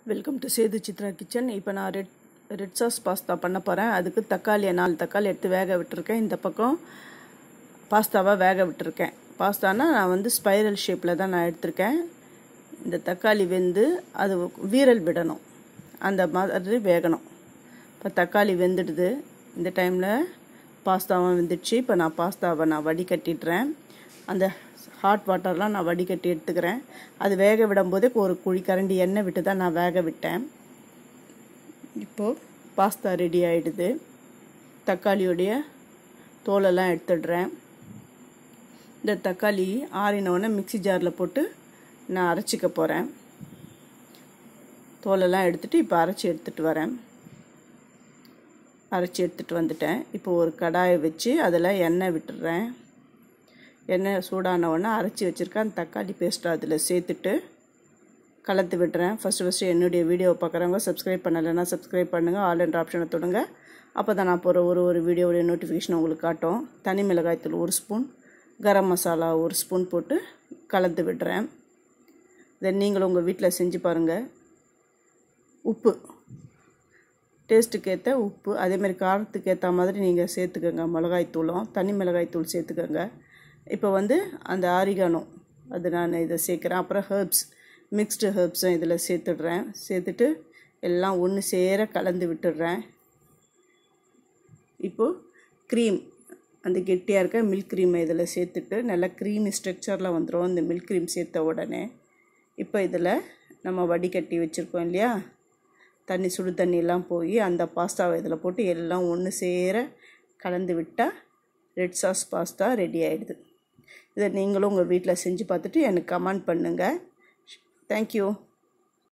welcome to Sethu Chitra kitchen இப்போ நான் red red sauce pasta பண்ண போகிறேன் அதுக்கு தக்காளியை நாலு தக்காளி எடுத்து வேக விட்டுருக்கேன் இந்த பக்கம் பாஸ்தாவை வேக விட்டுருக்கேன் பாஸ்தானா நான் வந்து ஸ்பைரல் ஷேப்பில் தான் நான் எடுத்திருக்கேன் இந்த தக்காளி வெந்து அது வீரல் விடணும் அந்த மாதிரி வேகணும் இப்போ தக்காளி வெந்துடுது இந்த டைமில் பாஸ்தாவும் வெந்துடுச்சு இப்போ நான் பாஸ்தாவை நான் வடிகட்டிடுறேன் அந்த ஹாட் வாட்டர்லாம் நான் வடிகட்டி எடுத்துக்கிறேன் அது வேக விடும்போதே ஒரு குழி கரண்டி எண்ணெய் விட்டு தான் நான் வேக விட்டேன் இப்போது பாஸ்தா ரெடி ஆகிடுது தக்காளியோடைய தோலெல்லாம் எடுத்துடுறேன் இந்த தக்காளி ஆறினோடனே மிக்சி ஜாரில் போட்டு நான் அரைச்சிக்க போகிறேன் தோலெல்லாம் எடுத்துகிட்டு இப்போ அரைச்சி எடுத்துகிட்டு வரேன் அரைச்சி எடுத்துகிட்டு வந்துட்டேன் இப்போ ஒரு கடாயை வச்சு அதில் எண்ணெய் விட்டுடுறேன் எண்ணெய் சூடான உடனே அரைச்சி வச்சுருக்கேன் அந்த தக்காளி பேஸ்ட்டை அதில் சேர்த்துட்டு கலந்து விடுறேன் ஃபஸ்ட்டு ஃபஸ்ட்டு என்னுடைய வீடியோவை பார்க்குறவங்க சப்ஸ்கிரைப் பண்ணலைன்னா சப்ஸ்கிரைப் பண்ணுங்கள் ஆல் என்ற ஆப்ஷனை தொடுங்க அப்போ தான் நான் போகிற ஒரு ஒரு வீடியோவுடைய நோட்டிஃபிகேஷன் உங்களுக்கு காட்டும் தனி மிளகாய்த்தூள் ஒரு ஸ்பூன் கரம் மசாலா ஒரு ஸ்பூன் போட்டு கலந்து விடுறேன் தென் நீங்களும் உங்கள் வீட்டில் செஞ்சு பாருங்கள் உப்பு டேஸ்ட்டுக்கு ஏற்ற உப்பு அதேமாதிரி காரத்துக்கு ஏற்ற மாதிரி நீங்கள் சேர்த்துக்கோங்க மிளகாய்த்தூளும் தனி மிளகாய்த்தூள் சேர்த்துக்கோங்க இப்போ வந்து அந்த ஆரிகானோ அது நான் இதை சேர்க்குறேன் அப்புறம் ஹெர்ப்ஸ் மிக்ஸ்டு ஹெர்ப்ஸும் இதில் சேர்த்துடுறேன் சேர்த்துட்டு எல்லாம் ஒன்று சேர கலந்து விட்டுடுறேன் இப்போது க்ரீம் அந்த கெட்டியாக இருக்க மில்க் க்ரீமை இதில் சேர்த்துட்டு நல்லா க்ரீமி ஸ்ட்ரக்சரில் வந்துடும் இந்த மில்க் க்ரீம் சேர்த்த உடனே இப்போ இதில் நம்ம வடிகட்டி வச்சுருக்கோம் இல்லையா தண்ணி சுடு தண்ணியெல்லாம் போய் அந்த பாஸ்தாவை இதில் போட்டு எல்லாம் ஒன்று சேர கலந்து விட்டால் ரெட் சாஸ் பாஸ்தா ரெடி ஆகிடுது இதை நீங்களும் உங்கள் வீட்டில் செஞ்சு பார்த்துட்டு எனக்கு கமெண்ட் பண்ணுங்கள் தேங்க்யூ